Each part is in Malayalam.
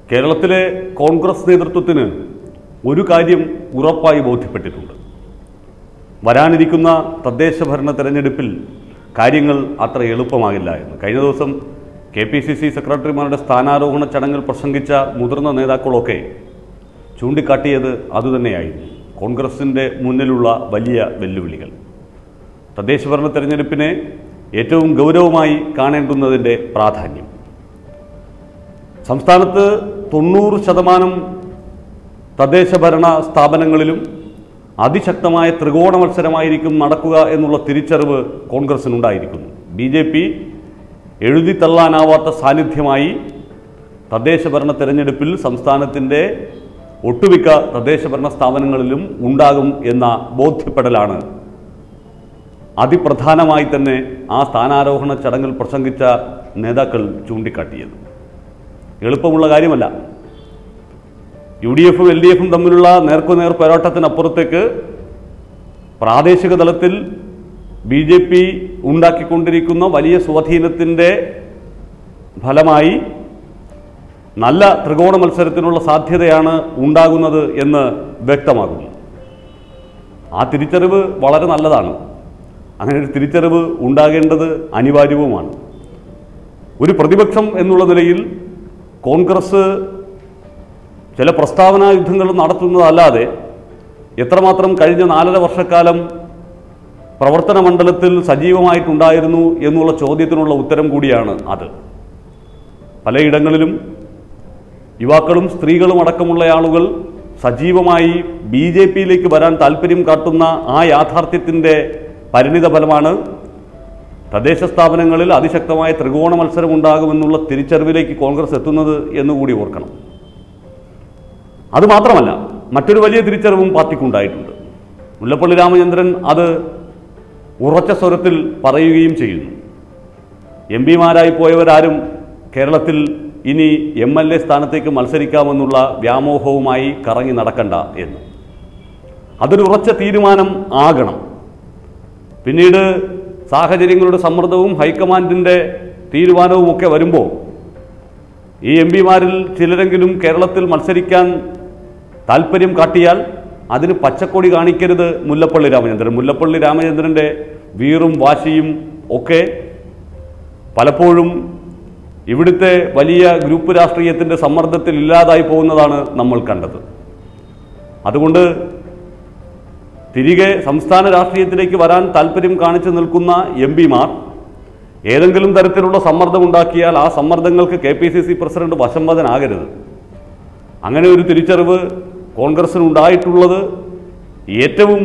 കേരളത്തിലെ കോൺഗ്രസ് നേതൃത്വത്തിന് ഒരു കാര്യം ഉറപ്പായി ബോധ്യപ്പെട്ടിട്ടുണ്ട് വരാനിരിക്കുന്ന തദ്ദേശ ഭരണ തെരഞ്ഞെടുപ്പിൽ കാര്യങ്ങൾ അത്ര എളുപ്പമാകില്ല എന്ന് കഴിഞ്ഞ ദിവസം കെ പി സി സി സെക്രട്ടറിമാരുടെ സ്ഥാനാരോഹണ ചടങ്ങിൽ പ്രസംഗിച്ച മുതിർന്ന നേതാക്കളൊക്കെ ചൂണ്ടിക്കാട്ടിയത് അതുതന്നെയായിരുന്നു കോൺഗ്രസിൻ്റെ മുന്നിലുള്ള വലിയ വെല്ലുവിളികൾ തദ്ദേശ ഭരണ തെരഞ്ഞെടുപ്പിനെ ഏറ്റവും ഗൗരവമായി കാണേണ്ടുന്നതിൻ്റെ പ്രാധാന്യം സംസ്ഥാനത്ത് തൊണ്ണൂറ് ശതമാനം തദ്ദേശ ഭരണ സ്ഥാപനങ്ങളിലും അതിശക്തമായ ത്രികോണ മത്സരമായിരിക്കും നടക്കുക എന്നുള്ള തിരിച്ചറിവ് കോൺഗ്രസിനുണ്ടായിരിക്കുന്നു ബി ജെ പി എഴുതിത്തള്ളാനാവാത്ത സാന്നിധ്യമായി തദ്ദേശ ഭരണ തെരഞ്ഞെടുപ്പിൽ സംസ്ഥാനത്തിൻ്റെ ഒട്ടുമിക്ക തദ്ദേശ ഭരണ സ്ഥാപനങ്ങളിലും ഉണ്ടാകും എന്ന ബോധ്യപ്പെടലാണ് അതിപ്രധാനമായി തന്നെ ആ സ്ഥാനാരോഹണ ചടങ്ങിൽ പ്രസംഗിച്ച നേതാക്കൾ ചൂണ്ടിക്കാട്ടിയത് എളുപ്പമുള്ള കാര്യമല്ല യു ഡി എഫും എൽ ഡി എഫും തമ്മിലുള്ള നേർക്കുനേർ പോരാട്ടത്തിനപ്പുറത്തേക്ക് പ്രാദേശിക തലത്തിൽ ബി ജെ പി ഉണ്ടാക്കിക്കൊണ്ടിരിക്കുന്ന വലിയ സ്വാധീനത്തിൻ്റെ ഫലമായി നല്ല ത്രികോണ മത്സരത്തിനുള്ള സാധ്യതയാണ് ഉണ്ടാകുന്നത് എന്ന് വ്യക്തമാകുന്നു ആ തിരിച്ചറിവ് വളരെ നല്ലതാണ് അങ്ങനെ ഒരു തിരിച്ചറിവ് ഉണ്ടാകേണ്ടത് അനിവാര്യവുമാണ് ഒരു പ്രതിപക്ഷം എന്നുള്ള നിലയിൽ കോൺഗ്രസ് ചില പ്രസ്താവനാ യുദ്ധങ്ങൾ നടത്തുന്നതല്ലാതെ എത്രമാത്രം കഴിഞ്ഞ നാലര വർഷക്കാലം പ്രവർത്തന മണ്ഡലത്തിൽ സജീവമായിട്ടുണ്ടായിരുന്നു എന്നുള്ള ചോദ്യത്തിനുള്ള ഉത്തരം കൂടിയാണ് അത് പലയിടങ്ങളിലും യുവാക്കളും സ്ത്രീകളും അടക്കമുള്ള ആളുകൾ സജീവമായി ബി ജെ പിയിലേക്ക് വരാൻ താല്പര്യം കാട്ടുന്ന ആ യാഥാർത്ഥ്യത്തിൻ്റെ പരിണിത ഫലമാണ് തദ്ദേശ സ്ഥാപനങ്ങളിൽ അതിശക്തമായ ത്രികോണ മത്സരം ഉണ്ടാകുമെന്നുള്ള തിരിച്ചറിവിലേക്ക് കോൺഗ്രസ് എത്തുന്നത് എന്നുകൂടി ഓർക്കണം അതുമാത്രമല്ല മറ്റൊരു വലിയ തിരിച്ചറിവും പാർട്ടിക്കുണ്ടായിട്ടുണ്ട് മുല്ലപ്പള്ളി രാമചന്ദ്രൻ അത് ഉറച്ച സ്വരത്തിൽ പറയുകയും ചെയ്യുന്നു എം പിമാരായി പോയവരാരും കേരളത്തിൽ ഇനി എം എൽ എ സ്ഥാനത്തേക്ക് മത്സരിക്കാമെന്നുള്ള വ്യാമോഹവുമായി കറങ്ങി നടക്കണ്ട എന്ന് അതൊരു ഉറച്ച തീരുമാനം ആകണം പിന്നീട് സാഹചര്യങ്ങളുടെ സമ്മർദ്ദവും ഹൈക്കമാൻഡിൻ്റെ തീരുമാനവും ഒക്കെ വരുമ്പോൾ ഈ എം പിമാരിൽ ചിലരെങ്കിലും കേരളത്തിൽ മത്സരിക്കാൻ താല്പര്യം കാട്ടിയാൽ അതിന് പച്ചക്കൊടി കാണിക്കരുത് മുല്ലപ്പള്ളി രാമചന്ദ്രൻ മുല്ലപ്പള്ളി രാമചന്ദ്രൻ്റെ വീറും വാശിയും ഒക്കെ പലപ്പോഴും ഇവിടുത്തെ വലിയ ഗ്രൂപ്പ് രാഷ്ട്രീയത്തിൻ്റെ സമ്മർദ്ദത്തിൽ ഇല്ലാതായി പോകുന്നതാണ് നമ്മൾ കണ്ടത് അതുകൊണ്ട് തിരികെ സംസ്ഥാന രാഷ്ട്രീയത്തിലേക്ക് വരാൻ താല്പര്യം കാണിച്ചു നിൽക്കുന്ന എം പിമാർ ഏതെങ്കിലും തരത്തിലുള്ള സമ്മർദ്ദം ഉണ്ടാക്കിയാൽ ആ സമ്മർദ്ദങ്ങൾക്ക് K P C C president വശംവദനാകരുത് അങ്ങനെ ഒരു തിരിച്ചറിവ് കോൺഗ്രസിനുണ്ടായിട്ടുള്ളത് ഏറ്റവും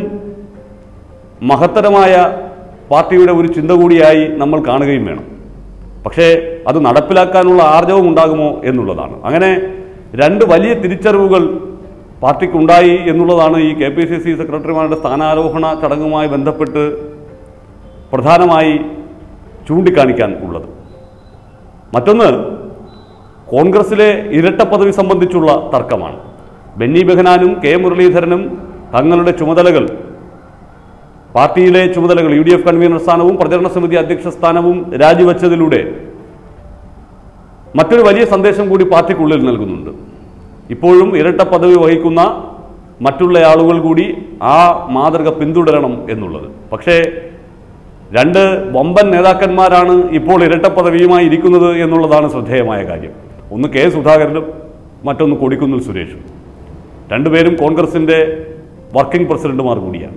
മഹത്തരമായ പാർട്ടിയുടെ ഒരു ചിന്ത കൂടിയായി നമ്മൾ കാണുകയും വേണം പക്ഷേ അത് നടപ്പിലാക്കാനുള്ള ആർജവം ഉണ്ടാകുമോ എന്നുള്ളതാണ് അങ്ങനെ രണ്ട് വലിയ തിരിച്ചറിവുകൾ പാർട്ടിക്കുണ്ടായി എന്നുള്ളതാണ് ഈ കെ പി സി സി സെക്രട്ടറിമാരുടെ സ്ഥാനാരോഹണ ചടങ്ങുമായി ബന്ധപ്പെട്ട് പ്രധാനമായി ചൂണ്ടിക്കാണിക്കാൻ ഉള്ളത് മറ്റൊന്ന് കോൺഗ്രസിലെ ഇരട്ട പദവി സംബന്ധിച്ചുള്ള തർക്കമാണ് ബെന്നി ബെഹനാനും കെ മുരളീധരനും തങ്ങളുടെ ചുമതലകൾ പാർട്ടിയിലെ ചുമതലകൾ യു ഡി എഫ് കൺവീനർ സ്ഥാനവും പ്രചരണ സമിതി അധ്യക്ഷ സ്ഥാനവും രാജിവെച്ചതിലൂടെ മറ്റൊരു വലിയ സന്ദേശം കൂടി പാർട്ടിക്കുള്ളിൽ നൽകുന്നുണ്ട് ഇപ്പോഴും ഇരട്ട പദവി വഹിക്കുന്ന മറ്റുള്ള ആളുകൾ കൂടി ആ മാതൃക പിന്തുടരണം എന്നുള്ളത് പക്ഷേ രണ്ട് വമ്പൻ നേതാക്കന്മാരാണ് ഇപ്പോൾ ഇരട്ട പദവിയുമായി ഇരിക്കുന്നത് എന്നുള്ളതാണ് ശ്രദ്ധേയമായ കാര്യം ഒന്ന് കെ സുധാകരനും മറ്റൊന്ന് കൊടിക്കുന്നിൽ സുരേഷും രണ്ടുപേരും കോൺഗ്രസിൻ്റെ വർക്കിംഗ് പ്രസിഡന്റുമാർ കൂടിയാണ്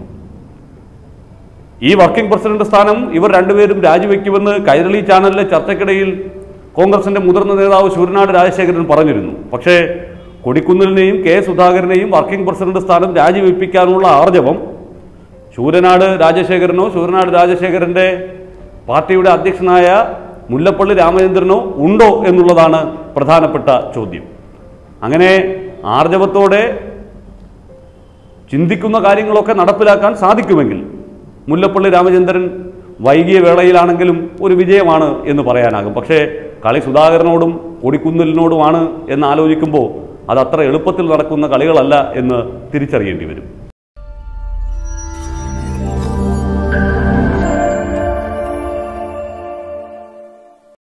ഈ വർക്കിംഗ് പ്രസിഡന്റ് സ്ഥാനം ഇവർ രണ്ടുപേരും രാജിവെക്കുമെന്ന് കൈരളി ചാനലിലെ ചർച്ചയ്ക്കിടയിൽ കോൺഗ്രസിന്റെ മുതിർന്ന നേതാവ് ശൂരനാട് രാജശേഖരൻ പറഞ്ഞിരുന്നു പക്ഷേ കൊടിക്കുന്നിലിനെയും കെ സുധാകരനെയും വർക്കിംഗ് പ്രസിഡന്റ് സ്ഥാനം രാജിവെപ്പിക്കാനുള്ള ആർജവം ശൂരനാട് രാജശേഖരനോ ശൂരനാട് രാജശേഖരന്റെ പാർട്ടിയുടെ അധ്യക്ഷനായ മുല്ലപ്പള്ളി രാമചന്ദ്രനോ ഉണ്ടോ എന്നുള്ളതാണ് പ്രധാനപ്പെട്ട ചോദ്യം അങ്ങനെ ആർജവത്തോടെ ചിന്തിക്കുന്ന കാര്യങ്ങളൊക്കെ നടപ്പിലാക്കാൻ സാധിക്കുമെങ്കിൽ മുല്ലപ്പള്ളി രാമചന്ദ്രൻ വൈകിയ വേളയിലാണെങ്കിലും ഒരു വിജയമാണ് എന്ന് പറയാനാകും പക്ഷേ കളി സുധാകരനോടും കൊടിക്കുന്നിലിനോടുമാണ് എന്ന് ആലോചിക്കുമ്പോൾ അത് അത്ര എളുപ്പത്തിൽ നടക്കുന്ന കളികളല്ല എന്ന് തിരിച്ചറിയേണ്ടി വരും